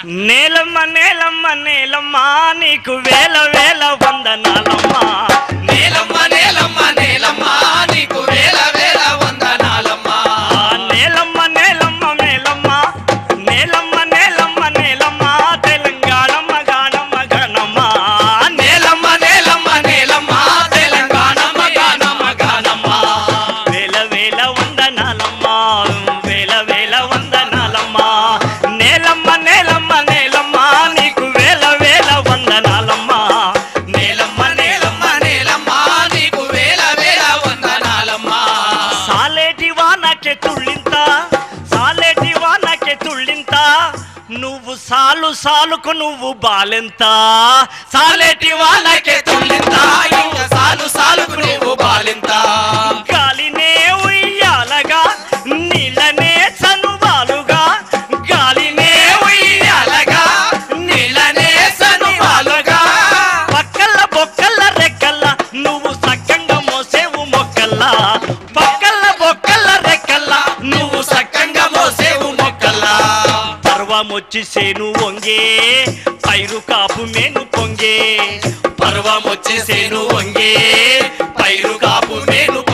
నేలమ్మ నేలమ్మ నేలమ్మ నీకు వేల వేల వందనాలమ్మా నేలమ్మ నేలమ్మ నేలమ్మ నీకు వేల వేల వందనాలమ్మా ఆ నేలమ్మ నేలమ్మ నేలమ్మ నేలమ్మ నేలమ్మ నేలమ్మ తెలంగాణమ్మ గానమ్మ గణమ్మ నేలమ్మ నేలమ్మ నేలమ్మ తెలంగాణమ్మ గానమ్మ గానమ్మ వేల వేల వందనాలమ్మా వేల వేల వందనాలమ్మా నేలమ్మ నేలమ్మ నేలమ్మ నీకు వేల వేల వందనాలమ్మా నేలమ్మ నేలమ్మ నేలమ్మ నీకు వేల వేల వందనాలమ్మా సాలేటి వానకే తుళ్ళింత సాలేటి వానకే తుళ్ళింత నువ్వు సాలు సాలుకు నువ్వు బాలెంత సాలేటి వానకే వానకే తుల్లింత ఇంకా సాలు సాలుకు నువ్వు బాలింత గాలినే ఉయ్యాలగా నీళ్ళనే చనువాలుగా గాలినే ఉయ్యాలగా నీళ్ళనే సనువాలుగా పక్కల బొక్కల రెక్కల నువ్వు సక్కంగా మోసేవు మొక్కల్లా పక్కల బొక్కల రెక్కల నువ్వు సక్కంగా మోసేవు మొక్కల్లా పర్వమొచ్చి సేను వంగే పైరు కాపు మేను పొంగే పర్వం వచ్చేసేను వంగే పైరు కాపు మేను